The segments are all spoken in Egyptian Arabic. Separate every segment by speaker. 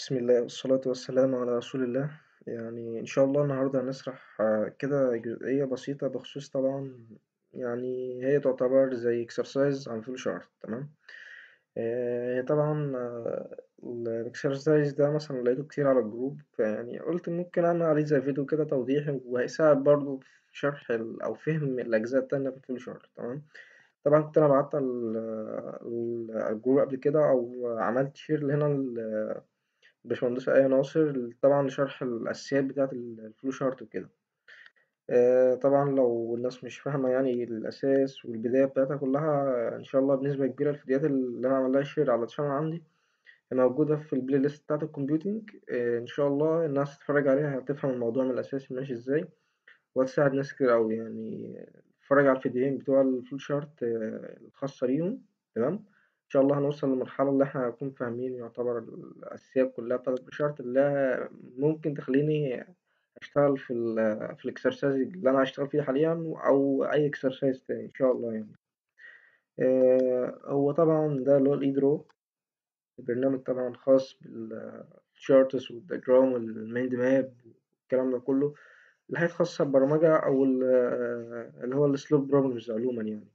Speaker 1: بسم الله والصلاة والسلام على رسول الله يعني إن شاء الله النهاردة هنشرح آه، كده جزئية بسيطة بخصوص طبعا يعني هي تعتبر زي exercise عن فلو شارت تمام آه، هي طبعا آه، الاكسرسايز ده مثلا لقيته كتير على الجروب يعني قلت ممكن أعمل عليه زي فيديو كده توضيحي وهيساعد برضه في شرح ال- أو فهم الأجزاء التانية في الفلو شارت تمام طبعا كنت أنا بعت على ال- على الجروب قبل كده أو عملت شير هنا باشمهندسة آية ناصر طبعا شرح الأساسيات بتاعة الفلو شارت وكده آه، طبعا لو الناس مش فاهمة يعني الأساس والبداية بتاعتها كلها إن شاء الله بنسبة كبيرة الفيديوهات اللي أنا عملها شير على الشانل عندي موجودة في البلاي ليست بتاعة الكمبيوتينج آه، إن شاء الله الناس تتفرج عليها هتفهم الموضوع من الأساس ماشي إزاي وهتساعد ناس كتير أوي يعني اتفرج على الفيديوهين بتوع الفلو شارت آه، الخاصة بيهم تمام ان شاء الله هنوصل للمرحله اللي احنا هنكون فاهمين يعتبر الاساسيات كلها بتاعت الشارت اللي ممكن تخليني اشتغل في ال في الاكسرسايز اللي انا هشتغل فيه حاليا او اي اكسرسايز تاني ان شاء الله يعني آه، هو طبعا ده اللي هو الايدرو البرنامج طبعا خاص بالشارتس والدياجرام والمايند ماب والكلام ده كله الحاجات الخاصة بالبرمجة أو ال- اللي هو السلوب بروبلمز عموما يعني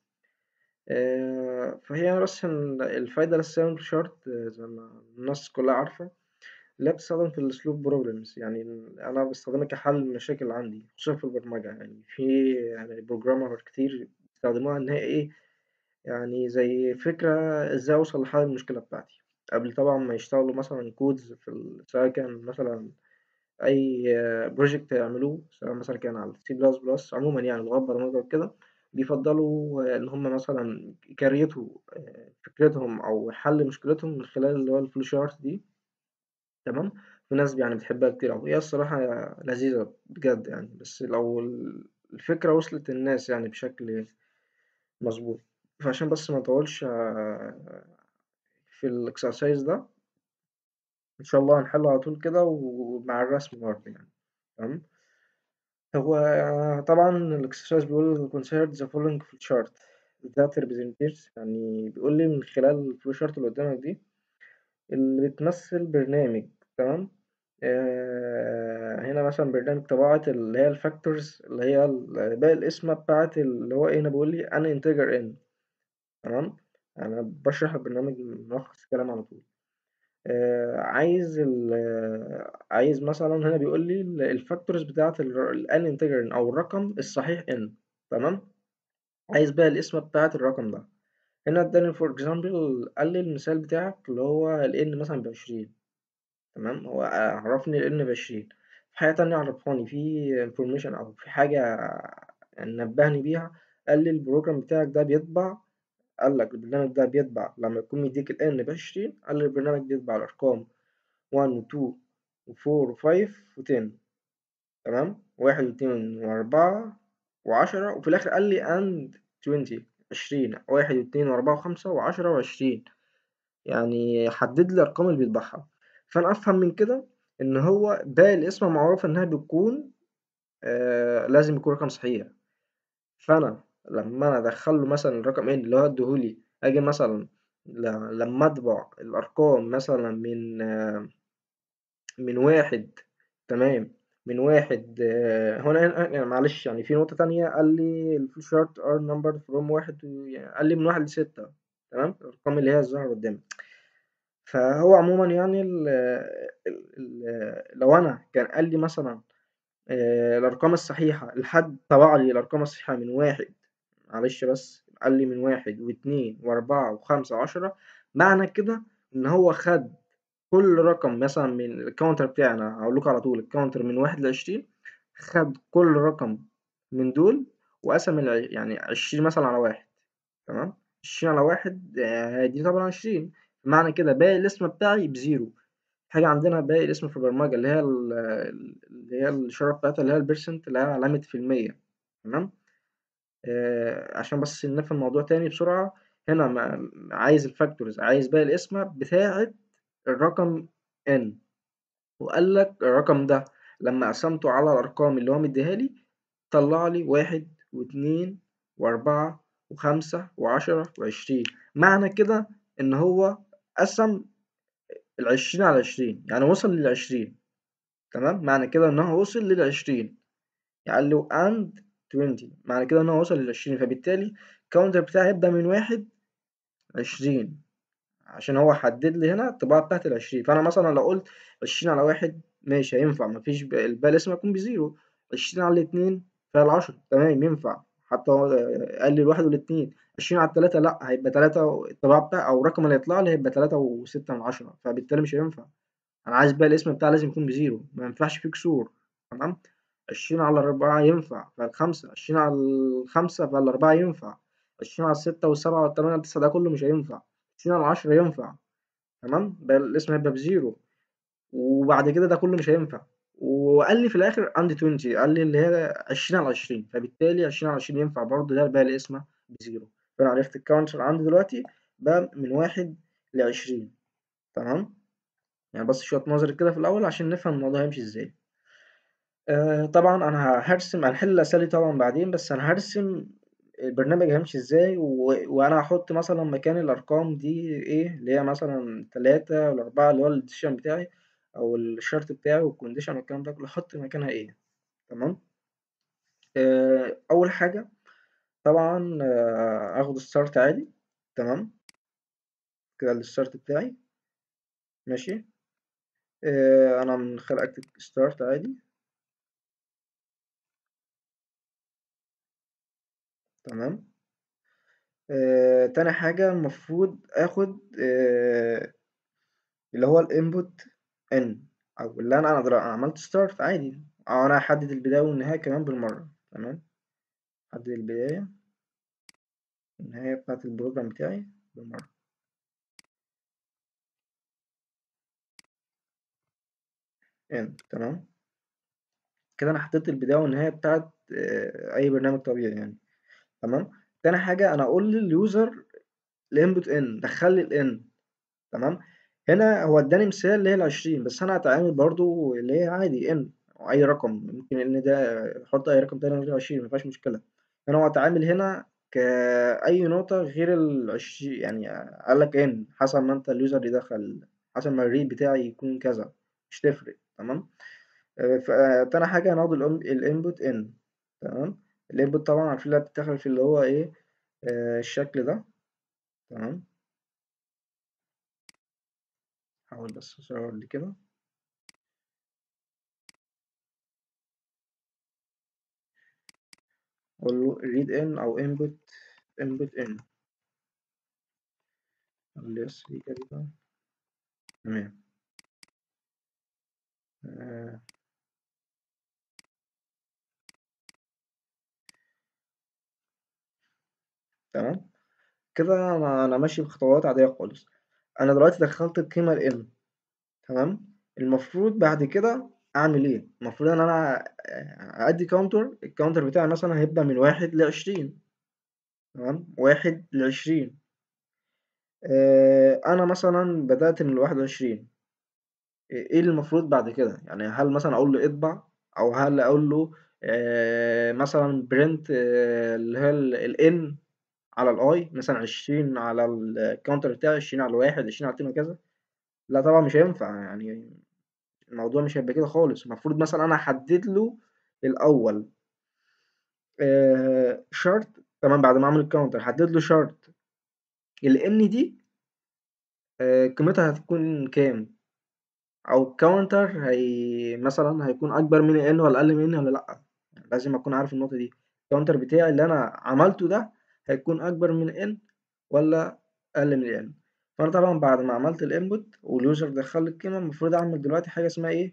Speaker 1: آه، فهي بس إن الفايدة الأساسية من الشارت آه، زي ما الناس كلها عارفة اللي هي بتستخدم في الأسلوب بروبلمز يعني أنا بستخدمها كحل المشاكل عندي خصوصا في البرمجة يعني في يعني بروجرامر كتير بيستخدموها إن هي إيه يعني زي فكرة إزاي أوصل لحل المشكلة بتاعتي قبل طبعا ما يشتغلوا مثلا كودز في ال- سواء كان مثلا أي بروجكت يعملوه سواء مثلا كان على سي بلس بلس عموما يعني لغات برمجة وكده بيفضلوا إن هم مثلا يكريتوا فكرتهم أو حل مشكلتهم من خلال اللي هو الفلو شارت دي تمام في ناس يعني بتحبها كتير أوي هي الصراحة لذيذة بجد يعني بس لو الفكرة وصلت للناس يعني بشكل مظبوط فعشان بس ما أطولش آه، في الإكسرسايز ده إن شاء الله هنحله على طول كده ومع الرسم برضه يعني تمام هو طبعا الإكسرسايز بيقول consider the following flow chart that represents يعني بيقول لي من خلال الفلو شارت اللي قدامك دي اللي بتمثل برنامج تمام آه هنا مثلا برنامج طباعة اللي هي الفاكتورز اللي هي ال- باقي القسمة بتاعت اللي هو ايه أنا بقول لي أنا انتجر ان تمام أنا بشرح البرنامج ملخص الكلام على طول آه عايز ال عايز مثلا هنا بيقول لي الفاكتورز بتاعت الان انتجر أو الرقم الصحيح ان تمام عايز بقى القسمة بتاعت الرقم ده هنا اداني فور اكزامبل قال لي المثال بتاعك اللي هو ال n مثلا بعشرين تمام هو عرفني ال n بعشرين في حاجة تانية عرفاني في انفورميشن أو في حاجة نبهني بيها قال لي البروجرام بتاعك ده بيطبع قال لك البرنامج ده بيطبع لما يكون مديك ال n بعشرين قال لي البرنامج بيطبع الأرقام 1 و 2 و 4 و 5 و 10 تمام واحد واتنين وأربعة وعشرة وفي الآخر قال لي and 20 عشرين واحد واتنين وأربعة وخمسة وعشرة وعشرين يعني حدد لي الأرقام اللي بيطبعها فأنا أفهم من كده إن هو باقي القسمة معروف إنها بتكون آه لازم يكون رقم صحيح فأنا لما أنا أدخل له مثلا الرقم إن اللي هو اديهولي أجي مثلا ل- لما أطبع الأرقام مثلا من آه من واحد تمام من واحد آه، هنا هنا- يعني معلش يعني في نقطة تانية قال لي الفلو شارت ار نمبر فروم واحد و- يعني قال لي من واحد لستة تمام الأرقام اللي هي الظاهرة قدامي فهو عموما يعني ال ال ال لو أنا كان قال لي مثلا آه، الأرقام الصحيحة لحد طبع لي الأرقام الصحيحة من واحد معلش بس قال لي من واحد واتنين وأربعة وخمسة وعشرة معنى كده إن هو خد كل رقم مثلا من الكاونتر بتاعنا هقول لكم على طول الكاونتر من واحد لعشرين خد كل رقم من دول وقسم الع... يعني عشرين مثلا على واحد تمام عشرين على واحد آه، دي طبعا عشرين معنى كده باقي الاسم بتاعي بزيرو حاجة عندنا باقي الاسم في البرمجة اللي هي ال- اللي هي الإشارة بتاعتها اللي هي البرسنت اللي هي علامة في المية تمام آه عشان بس نفهم الموضوع تاني بسرعة هنا ما عايز الفاكتورز عايز باقي القسمة بتاعة الرقم n وقال لك الرقم ده لما قسمته على الأرقام اللي هو مديها لي طلع لي واحد واتنين وأربعة وخمسة وعشرة وعشرين معنى كده إن هو قسم العشرين على عشرين يعني وصل للعشرين تمام معنى كده إن هو وصل للعشرين يعني قال له and 20 معنى كده إن هو وصل للعشرين فبالتالي الكاونتر بتاعي هيبدأ من واحد عشرين عشان هو حدد لي هنا الطباعة بتاعت العشرين فأنا مثلا لو قلت عشرين على واحد ماشي هينفع مفيش ب- الباقي لازم يكون بزيرو عشرين على الاتنين فيها العشرة تمام ينفع حتى هو قال لي الواحد والاتنين عشرين على التلاتة لأ هيبقى تلاتة الطباعة بتاع أو الرقم اللي هيطلع لي هيبقى تلاتة وستة من عشرة فبالتالي مش هينفع أنا عايز بقى الاسم بتاعي لازم يكون بزيرو ما ينفعش فيه كسور تمام عشرين على أربعة ينفع فالخمسة عشرين على الخمسة فالأربعة ينفع عشرين على الستة والسبعة والتمانية والتسعة ده كله مش هينفع عشرين على العشرة ينفع تمام بقى الاسم هيبقى بزيرو وبعد كده ده كله مش هينفع وقال لي في الآخر عندي 20 قال لي اللي هي عشرين على عشرين فبالتالي عشرين على عشرين ينفع برضه ده بقى الاسم بزيرو فأنا عرفت الكاونتر عندي دلوقتي بقى من واحد لعشرين تمام يعني بس شوية نظري كده في الأول عشان نفهم الموضوع هيمشي ازاي آه طبعا أنا هرسم هنحل الأسئلة دي طبعا بعدين بس أنا هرسم البرنامج هيمشي ازاي و... وأنا هحط مثلا مكان الأرقام دي ايه اللي هي مثلا تلاتة والأربعة اللي هو الديسيشن بتاعي أو الشرط بتاعي والكونديشن والكلام ده كله أحط مكانها ايه تمام آه أول حاجة طبعا آه آخد الستارت عادي تمام كده الستارت بتاعي ماشي آه أنا من خلال أكتب ستارت عادي تمام آه، تاني حاجة المفروض آخد آه، اللي هو الانبوت ان أو اللي أنا أنا در- عملت ستارت عادي أو أنا أحدد البداية والنهاية كمان بالمرة تمام أحدد البداية والنهاية بتاعة البروجرام بتاعي بالمرة ان تمام كده أنا حددت البداية والنهاية بتاعة آه، أي برنامج طبيعي يعني تمام تاني حاجة أنا أقول لليوزر الانبوت ان دخل لي الان تمام هنا هو اداني مثال اللي هي العشرين بس انا هتعامل برضو اللي هي عادي ان او اي رقم ممكن ان ده احط اي رقم تاني غير العشرين مفيهاش مشكلة هنا هو هتعامل هنا كأي نقطة غير العشرين يعني قال لك ان حسب ما انت اليوزر يدخل حسب ما الريد بتاعي يكون كذا مش تفرق تمام آه، فتاني حاجة هناخد الانبوت ان تمام الانبوت طبعا عارفين اللي بتدخل في اللي هو ايه آه، الشكل ده تمام حاول بس اصور لي كده اقول له read in او input input in اقول له يس دي كده تمام آه. تمام كده انا انا ماشي بخطوات عاديه خالص انا دلوقتي دخلت القيمه ال n تمام المفروض بعد كده اعمل ايه المفروض ان انا ادي كاونتر الكاونتر بتاعي مثلا هيبدا من واحد لعشرين تمام واحد لعشرين آه انا مثلا بدات من الواحد وعشرين ايه اللي المفروض بعد كده يعني هل مثلا اقول له اطبع او هل اقول له آه مثلا برنت آه اللي هي الان على الاي مثلا 20 على الكاونتر بتاعي 20 على الواحد 20 على الاتنين وكذا لا طبعا مش هينفع يعني الموضوع مش هيبقى كده خالص المفروض مثلا انا احدد له الاول آه شرط تمام بعد ما اعمل الكاونتر احدد له شرط الان دي آه قيمتها هتكون كام او الكاونتر هي مثلا هيكون اكبر من ان ولا اقل من ان ولا لا يعني لازم اكون عارف النقطه دي الكاونتر بتاعي اللي انا عملته ده هيكون اكبر من ان ولا اقل من ان فانا طبعا بعد ما عملت الانبوت واليوزر دخل لي القيمه المفروض اعمل دلوقتي حاجه اسمها ايه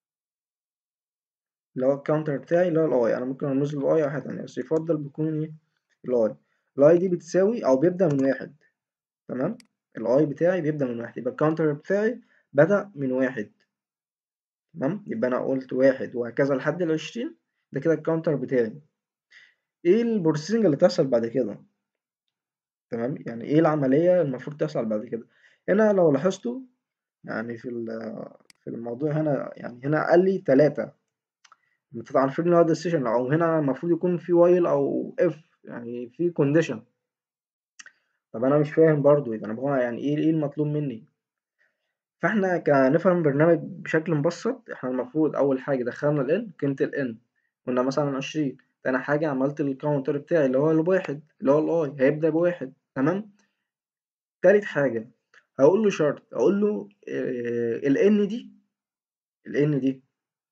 Speaker 1: اللي هو الكاونتر بتاعي اللي هو الاي انا ممكن ارمز له الاي او حاجه تانيه بس يفضل بيكون ايه الاي الاي دي بتساوي او بيبدا من واحد تمام الاي بتاعي بيبدا من واحد يبقى الكاونتر بتاعي بدا من واحد تمام يبقى انا قلت واحد وهكذا لحد العشرين ده كده الكاونتر بتاعي ايه البروسيسنج اللي تحصل بعد كده تمام يعني ايه العملية المفروض تحصل بعد كده هنا لو لاحظتوا يعني في في الموضوع هنا يعني هنا قال لي تلاتة طبعا عارفين ان هو ده السيشن او هنا المفروض يكون في وايل او اف يعني في كونديشن طب انا مش فاهم برضو يعني هو يعني ايه ايه المطلوب مني فإحنا كنفهم برنامج بشكل مبسّط، إحنا المفروض أول حاجة دخّلنا الN قيمة الN قُلنا مثلًا 20 تاني حاجة عملت الcounter بتاعي اللي هو ال1 اللي هو الi هيبدأ ب1 تمام، تالت حاجة هاقول له شرط أقول له آآ الN دي الN دي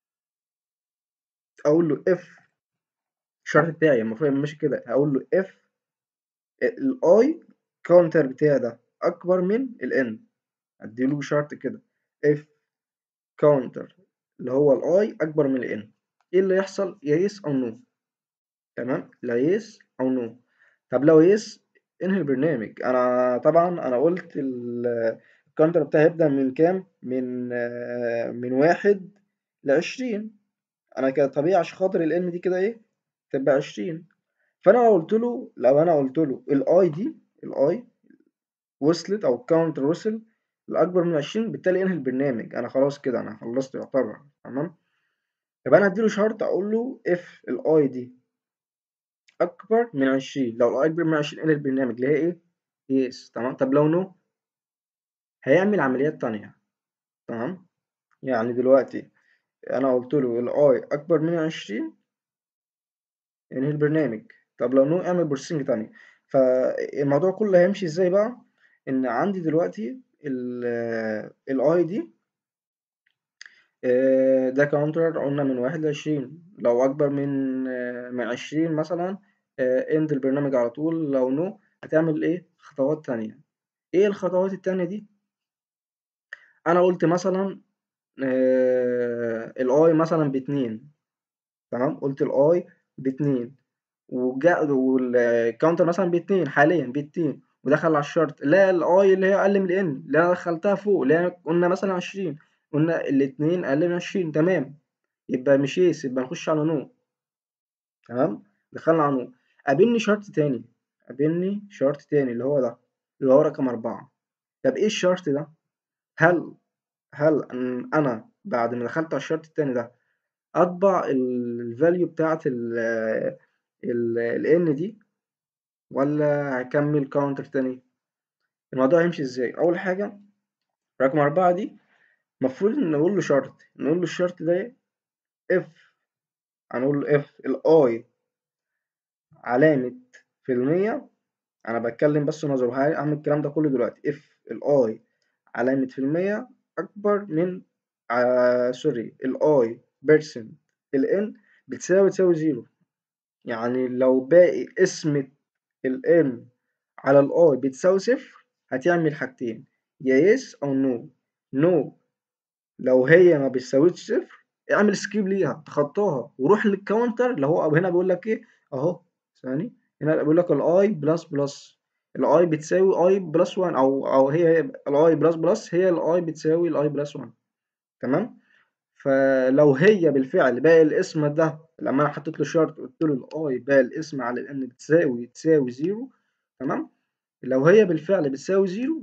Speaker 1: أقول له if الشرط بتاعي المفروض يبقى ماشي كده هاقول له if أ الi counter بتاعي ده أكبر من الN أدّي له شرط كده if counter اللي هو الi أكبر من الN إيه اللي يحصل يا yes أو no تمام، لا yes أو no طب لو yes انهي البرنامج، أنا طبعًا أنا قُلت ال الcounter بتاعي هيبدأ من كام، من من 1 ل20 أنا كطبيعي عشان خاطر الN دي كده إيه، تبقى 20 فأنا لو قُلت له لو أنا قُلت له الi دي الi وصلت أو الcounter وصل لأكبر من 20 بالتالي انهي البرنامج، أنا خلاص كده أنا خلّصت يعتبر تمام، يبقى أنا هادّي له شرط أقول له if الi دي أكبر من 20 لو الi أكبر من 20 انهي البرنامج اللي هي إيه yes تمام، طب لو no هيعمل عمليات تانية تمام، يعني دلوقتي أنا قُلت له الi أكبر من 20 انهي البرنامج، طب لو no اعمل processing تانية، فالموضوع كلّه هيمشي إزاي بقى، إن عندي دلوقتي ال الi دي آآ ده counter قُلنا من 1 ل20 لو أكبر من من 20 مثلًا آآ end البرنامج على طول، لو no هتعمل إيه خطوات تانية، إيه الخطوات التانية دي؟ أنا قُلت مثلًا آآ الi مثلًا ب2 تمام، قُلت الi ب2 وجا والcounter مثلًا ب2 حاليًا ب2 ودخل على الشرط لقى الi اللي هي أقل من الN اللي أنا دخّلتها فوق اللي هي قُلنا مثلًا 20 قُلنا الاتنين أقل من 20 تمام، يبقى مش yes يبقى نخش على no تمام، دخلنا على no قابلني شرط تاني، قابلني شرط تاني اللي هو ده، اللي هو رقم 4 طب إيه الشرط ده؟ هل هل إن أنا بعد ما دخلت على الشرط التاني ده أطبع الvalue بتاعة ال ال الN دي والّا هاكمّل counter تاني؟ الموضوع هيمشي إزاي، أول حاجة رقم 4 دي المفروض نقول له شرط، نقول له الشرط ده إيه if هنقول له if الi علامة في المِيّة أنا باتكلم بس نظري وهاعمل الكلام ده كلّه دلوقتي if الi علامة في المِيّة أكبر من آآ sorry الi percent الN بتساوي تساوي 0 يعني لو باقي قسمة الN على الi بتساوي صفر هتعمل حاجتين يا yes أو no no لو هي ما بتساويش صفر اعمل skip ليها تخطاها وروح للcounter اللي هو هنا بيقول لك إيه أهو ثواني هنا بيقول لك الi plus plus الi بتساوي i plus 1 أو أو هي الi plus plus هي الi بتساوي الi plus 1 تمام، فلو هي بالفعل باقي القسم ده لمّا أنا حطيت له شرط قُلت له الi باقي القسم على الN بتساوي تساوي 0 تمام، لو هي بالفعل بتساوي 0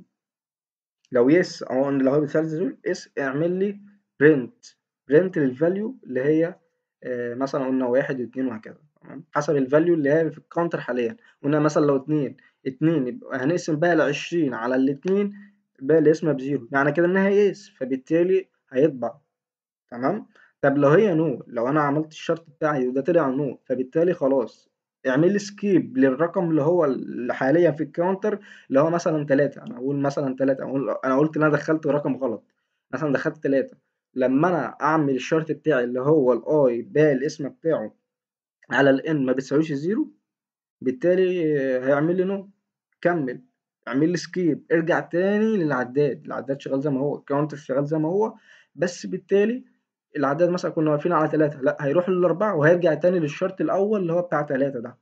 Speaker 1: لو yes أو لو هي بتساوي 0 yes اعمل لي print print للvalue اللي هي آآ مثلًا قُلنا 1 و2 وهكذا تمام، حسب الvalue اللي هي في الcounter حاليًا، قُلنا مثلًا لو 2 2 يبقى هنقسم بقى ال20 على الاتنين باقي القسمة ب0 معنى كده إنها yes فبالتالي هيطبع تمام، طب لو هي no لو أنا عملت الشرط بتاعي وده طلع no فبالتالي خلاص اعمل لي skip للرقم اللي هو اللي حاليًا في الcounter اللي هو مثلًا 3 أنا هاقول مثلًا 3 أقول أنا قُلت إن أنا دخّلت رقم غلط مثلًا دخّلت 3 لمّا أنا أعمل الشرط بتاعي اللي هو الi باقي القسمة بتاعه على الN ما بتساويش 0 بالتالي هيعمل لي no كمّل اعمل لي skip ارجع تاني للعداد، العداد شغال زي ما هو الcounter شغال زي ما هو بس بالتالي العداد مثلًا كنا واقفين على 3 لأ هيروح لل4 وهيرجع تاني للشرط الأول اللي هو بتاع 3 ده،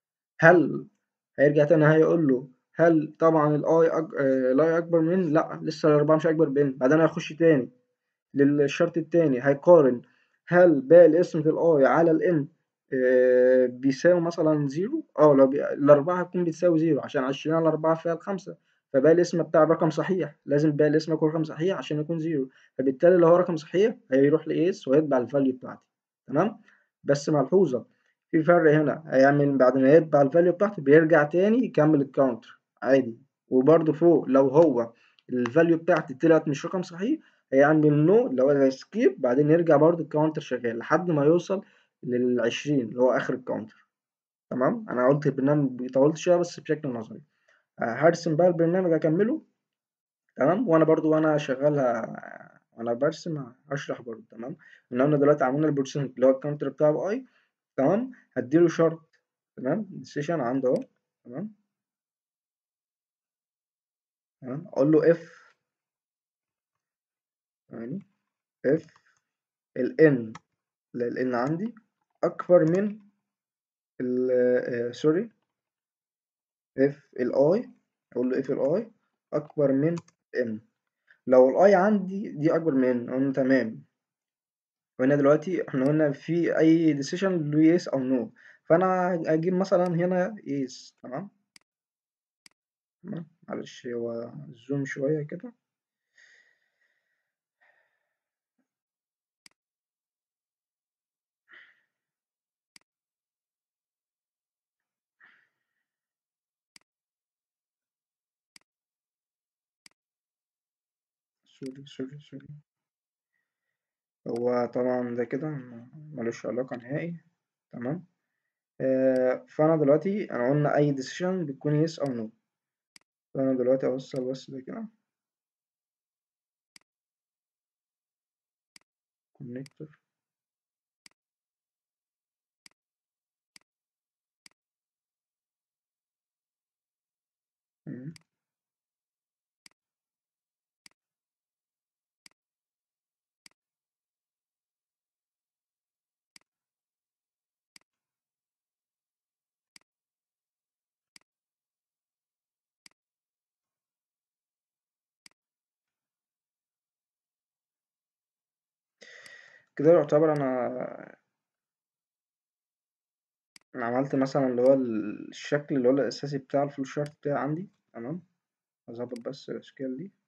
Speaker 1: هل هيرجع تاني هيقول له هل طبعًا الi أك آآ الi أكبر من لأ لسه ال4 مش أكبر من بعدين هيخش تاني للشرط التاني هيقارن هل باقي القسمة الi على الN آآ بيساوي مثلًا 0 آه لو ب ال4 هتكون بتساوي 0 عشان 20 على 4 فيها ال5 فباقي القسمة بتاع الرقم صحيح لازم باقي القسمة يكون رقم صحيح عشان يكون 0 فبالتالي لو هو رقم صحيح هيروح لYes وهيطبع الvalue بتاعتي تمام، بس ملحوظة في فرق هنا هيعمل بعد ما يطبع الvalue بتاعتي بيرجع تاني يكمّل الcounter عادي، وبرضه فوق لو هو الفاليو بتاعتي طلعت مش رقم صحيح هيعمل نو اللي هو سكيب بعدين يرجع برضو الكاونتر شغال لحد ما يوصل للعشرين اللي هو آخر الكاونتر تمام أنا قلت البرنامج طولت شوية بس بشكل نظري هرسم بقى البرنامج أكمله تمام وأنا برضو وأنا شغال وأنا برسم هشرح برضو تمام إن أنا دلوقتي عملنا البرسنت اللي هو الكاونتر بتاعه بأي تمام هديله شرط تمام السيشن عنده أهو تمام تمام أقول له if يعني if ال n ال n عندي أكبر من ال سوري if ال i أقول له if ال i أكبر من n لو ال i عندي دي أكبر من قلنا تمام وهنا دلوقتي احنا قلنا في أي decision له yes أو no فأنا أجيب مثلا هنا yes تمام تمام معلش هو زوم شوية كده سوري سوري سوري هو طبعا ده كده ملوش علاقة نهائي تمام آه فأنا دلوقتي أنا قلنا أي decision بتكون yes أو no فأنا دلوقتي أوصل بس ده كده connector مم. كده يعتبر أنا أنا عملت مثلا اللي هو الشكل اللي هو الأساسي بتاع الفلو شارت بتاعي عندي تمام أظبط بس الأشكال دي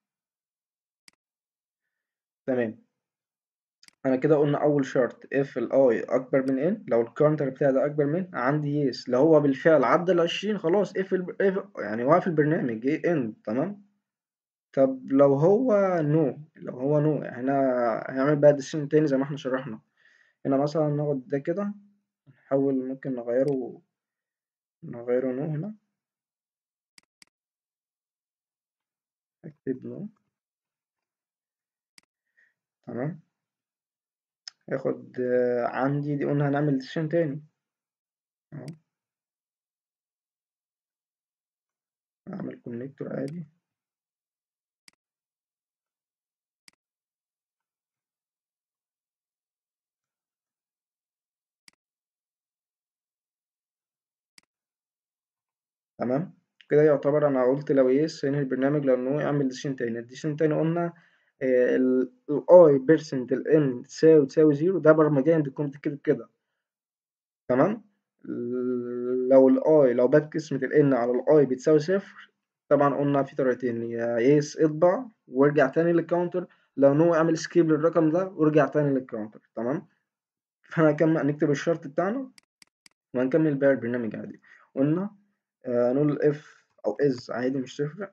Speaker 1: تمام أنا كده قلنا أول شرط if ال i أكبر من n لو الكاونتر بتاعي ده أكبر من عندي yes لو هو بالفعل عدى العشرين خلاص if, ال... if يعني وقف البرنامج ايه end تمام طب لو هو no لو هو no هنا هنعمل بقى decision تاني زي ما احنا شرحنا هنا مثلا ناخد ده كده نحاول ممكن نغيره نغيره no هنا اكتب no تمام ياخد عندي دي قلنا هنعمل decision تاني اهو اعمل كونكتور عادي تمام كده يعتبر انا قلت لو يس ينهي البرنامج لو نو يعمل ديسيشن تاني الديسيشن تاني قلنا الاي بيرسنت الان تساوي تساوي زيرو ده برمجيا بتكون بتتكتب كده تمام لو الاي لو بات قسمة الان على الاي بتساوي صفر طبعا قلنا في طريقتين يا يس اطبع وارجع تاني للكاونتر لو نو اعمل سكيب للرقم ده وارجع تاني للكاونتر تمام فانا هكمل نكتب الشرط بتاعنا وهنكمل بقى البرنامج عادي قلنا آه نقول اف او از عادي مش تفرق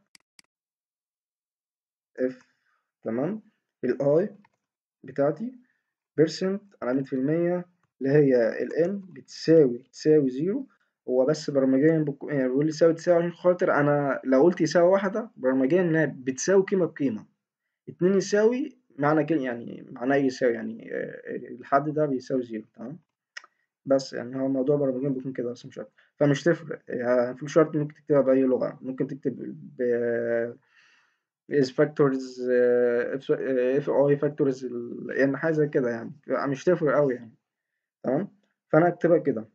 Speaker 1: اف تمام الاي بتاعتي بيرسنت علامة في المية اللي هي ال n بتساوي تساوي زيرو هو بس برمجيا بك... يعني بيقول لي تساوي تساوي عشان خاطر انا لو قلت يساوي واحدة برمجيا انها بتساوي قيمة بقيمة اتنين يساوي معنى كده يعني معناه يساوي يعني الحد ده بيساوي زيرو تمام بس يعني هو الموضوع برمجيا بيكون كده بس مش أكتر فمش تفرق يعني في شرط ممكن تكتبها بأي لغة ممكن تكتب ب is factors if i factors يعني حاجة زي كده يعني مش تفرق أوي يعني تمام فأنا أكتبها كده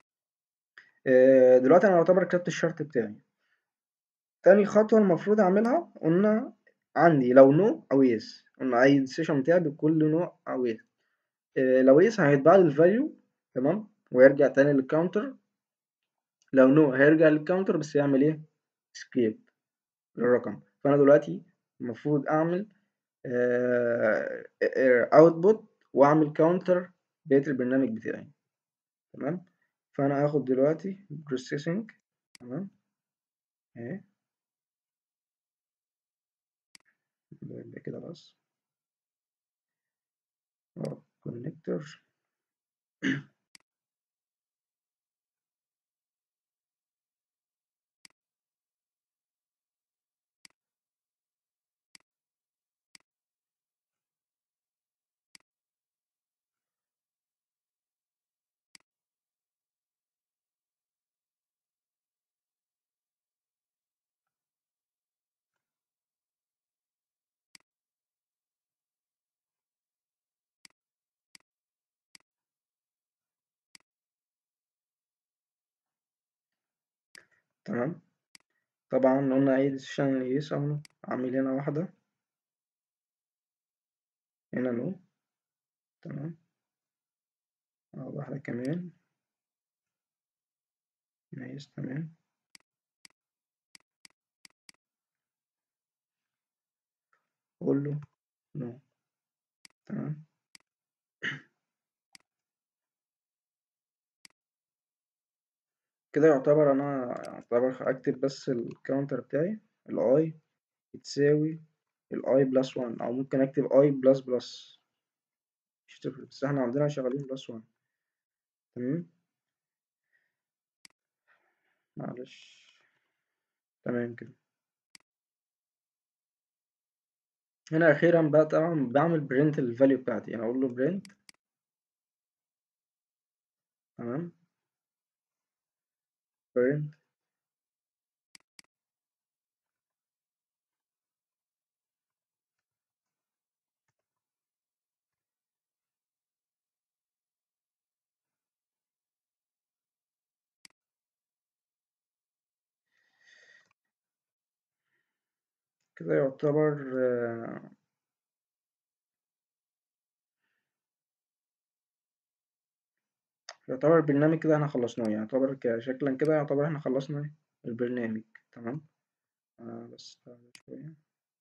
Speaker 1: دلوقتي أنا يعتبر كتبت الشرط بتاعي تاني خطوة المفروض أعملها قلنا عندي لو نو أو يس قلنا أي ديسيشن بتاعي بكل نو أو يس لو يس هيتباع لي الفاليو تمام ويرجع تاني للكاونتر لو نو هيرجع للكاونتر بس يعمل ايه سكيب للرقم فانا دلوقتي المفروض اعمل اوتبوت واعمل كاونتر بقيه البرنامج بتاعي تمام فانا هاخد دلوقتي بروسيسنج تمام اهي يبقى كده بس اه كونكتور تمام طبعا قلنا اي ديسيشن يس او نو عامل هنا واحدة هنا نو تمام اه واحدة كمان يس تمام قول له نو تمام كده يعتبر انا يعتبر هكتب بس الكاونتر بتاعي الاي بتساوي الاي بلس 1 او ممكن اكتب اي بلس بلس مش تفرق بس احنا عندنا شغالين بلس 1 تمام معلش تمام كده هنا اخيرا بقى طبعا بعمل برنت الفاليو بتاعتي يعني اقول له برنت تمام برنت كده يعتبر آه، يعتبر البرنامج كده احنا خلصناه يعني يعتبر كشكلا كده يعتبر احنا خلصنا البرنامج تمام آه بس تعالى شوية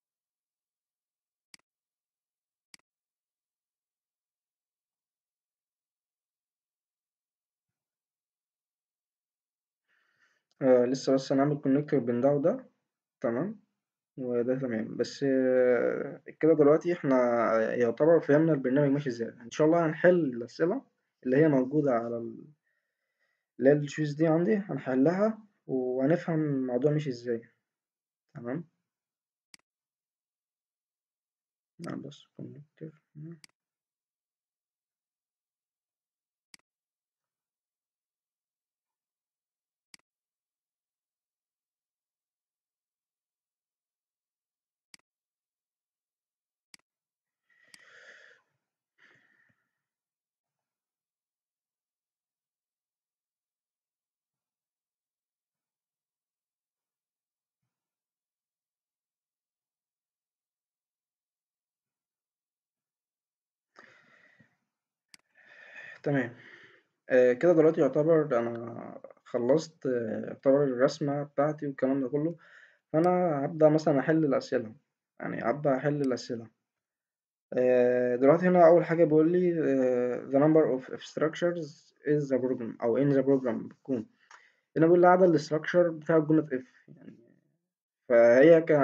Speaker 1: آه لسه بس هنعمل كونكتور بين ده وده تمام وده تمام بس آه كده دلوقتي احنا يعتبر فهمنا البرنامج ماشي ازاي ان شاء الله هنحل الأسئلة اللي هي موجودة على ال- اللي هي الشوز دي عندي هنحلها وهنفهم الموضوع ماشي ازاي تمام نعم بس كونكتور تمام آه كده دلوقتي يعتبر انا خلصت آه، يعتبر الرسمة بتاعتي والكلام ده كله فانا هبدأ مثلا احل الأسئلة يعني هبدأ احل الأسئلة آه دلوقتي هنا اول حاجة بيقول لي آه the number of structures is the program او in the program بتكون هنا بيقول لي عدد الاستراكشر بتاع جملة if يعني فهي ك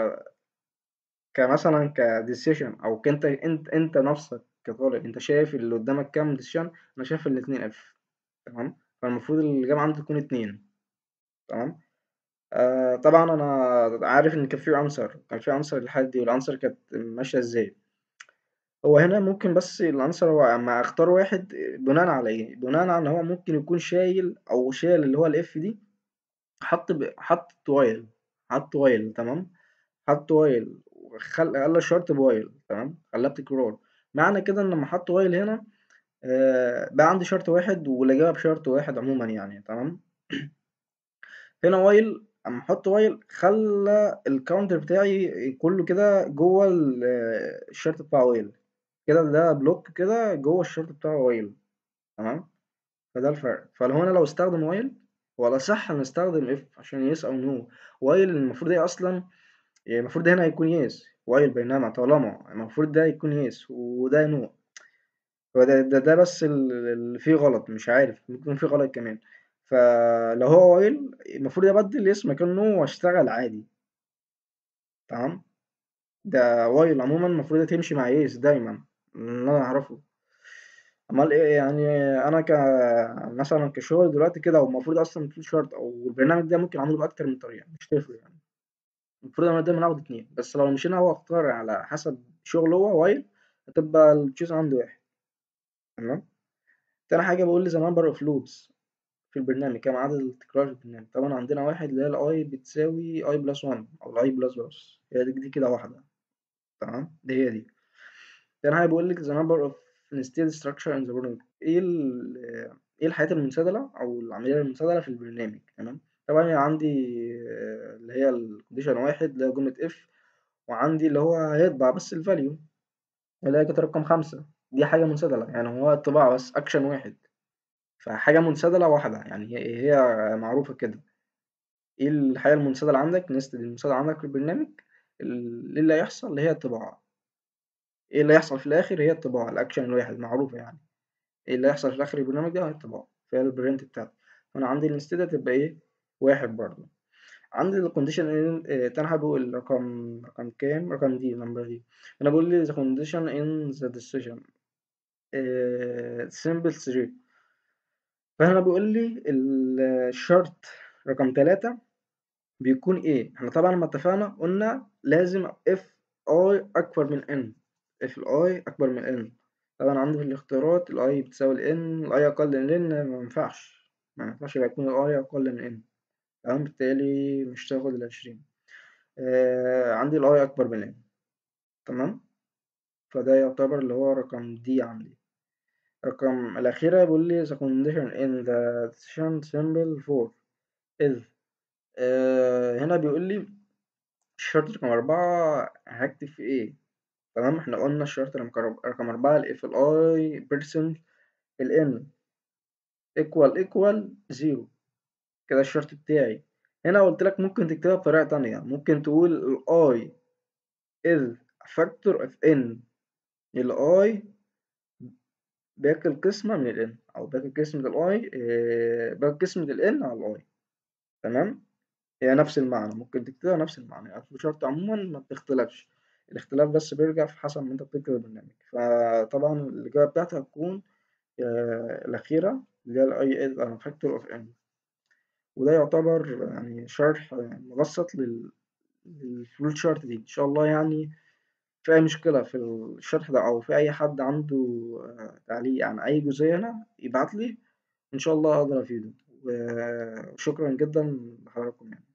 Speaker 1: كمثلا كديسيشن او كنت انت انت نفسك كطالب انت شايف اللي قدامك كام ديسيشن انا شايف الاتنين اف تمام فالمفروض الإجابة عندي تكون اتنين تمام آه طبعا انا عارف ان كان في انسر كان في انسر للحاجة دي والانسر كانت ماشية ازاي هو هنا ممكن بس الانسر هو اما اختار واحد بناء على ايه بناء على ان هو ممكن يكون شايل او شايل اللي هو الاف دي حط ب... حط وايل حط وايل تمام حط وايل وخل... خلى الشرط بوايل تمام خلاها بتكرار معنى كده ان لما حط وايل هنا آه بقى عندي شرط واحد والاجابه بشرط واحد عموما يعني تمام هنا وايل اما احط وايل خلى الكاونتر بتاعي كله كده جوه ال- آه، الشرط بتاع وايل كده ده بلوك كده جوه الشرط بتاع وايل تمام فده الفرق فلو هنا لو استخدم وايل ولا صح نستخدم اف عشان يس او نو وايل المفروض هي اصلا يعني المفروض هنا هيكون يس وايل بينما طالما المفروض ده يكون يس وده نو هو ده, ده, ده بس ال- اللي فيه غلط مش عارف ممكن يكون فيه غلط كمان فلو هو وايل المفروض ابدل اسم مكان نو واشتغل عادي تمام ده while عمومًا المفروض تمشي مع yes دايمًا، اللي أنا أعرفه. أمّال إيه يعني أنا ك مثلًا كشغل دلوقتي كده والمفروض أصلًا في chart أو البرنامج ده ممكن أعمله بأكتر من طريقة مش هتفرق يعني. المفروض أنا دايمًا آخد 2 بس لو مشينا هو اختار على حسب شغله هو while هتبقى الchoose عنده 1 تمام. تاني حاجة بيقول لي the number of loops في البرنامج كام عدد التكرار في البرنامج طبعًا عندنا واحد اللي هي الi بتساوي i plus 1 أو الi plus plus هي دي دي كده واحدة تمام، دي هي دي. تاني حاجة بيقول لِك the number of instead structure in the program إيه ال إيه الحاجات المنسدلة أو العملية المنسدلة في البرنامج تمام. طبعًا أنا عندي اللي هي الcondition 1 اللي هي جملة if وعندي اللي هو هيطبع بس الvalue اللي هي كانت رقم 5 دي حاجة منسدلة يعني هو الطباعة بس action واحد فحاجة منسدلة واحدة يعني هي هي معروفة كده. إيه الحاجة المنسدلة عندك nested المنسدلة عندك في البرنامج ال إيه اللي هيحصل اللي هي الطباعة. إيه اللي هيحصل في الآخر هي الطباعة الaction الواحد معروفة يعني. إيه اللي هيحصل في آخر البرنامج ده هي الطباعة فهي الprint بتاعتي. فأنا عندي الinstead هتبقى إيه 1 برضه. عندي الcondition آآ تاني حاجة بيقول رقم رقم كام؟ رقم D number D هنا بيقول لي the condition in the decision آآ simple thread فهنا بيقول لي الشرط رقم 3 بيكون إيه؟ إحنا طبعًا لمّا اتفقنا قلنا لازم if i أكبر من n if الi أكبر من n طبعًا عندي في الاختيارات الi بتساوي لn الi أقل من n ما ينفعش، ما ينفعش يكون الi أقل من n تمام، بالتالي مش هتاخد العشرين آآ عندي الi أكبر من n تمام، فده يعتبر اللي هو رقم D عندي. رقم الأخيرة بيقول لي the condition in the decision symbol for is آآ هنا بيقول لي الشرط رقم 4 هاكتب فيه إيه تمام، إحنا قلنا الشرط رقم رقم 4 if الi percent الn equal equal 0 كده الشرط بتاعي. هنا قُلت لك ممكن تكتبها بطريقة تانية، ممكن تقول الi is factor of n الi باقي القسمة من الn أو باقي قسمة الi آآ باقي قسمة الn على الi تمام، هي نفس المعنى ممكن تكتبها نفس المعنى يعني الشرط عمومًا ما بتختلفش، الاختلاف بس بيرجع في حسب ما أنت بتكتب البرنامج. فطبعًا الإجابة بتاعتي هتكون آآ الأخيرة اللي هي الi is a factor of n وده يعتبر يعني شرح مبسط لل للflow chart دي. إن شاء الله يعني في أي مشكلة في الشرح ده أو في أي حد عنده تعليق عن أي جزئية هنا يبعت لي إن شاء الله أقدر أفيده، وشكرًا جدًا لحضراتكم يعني.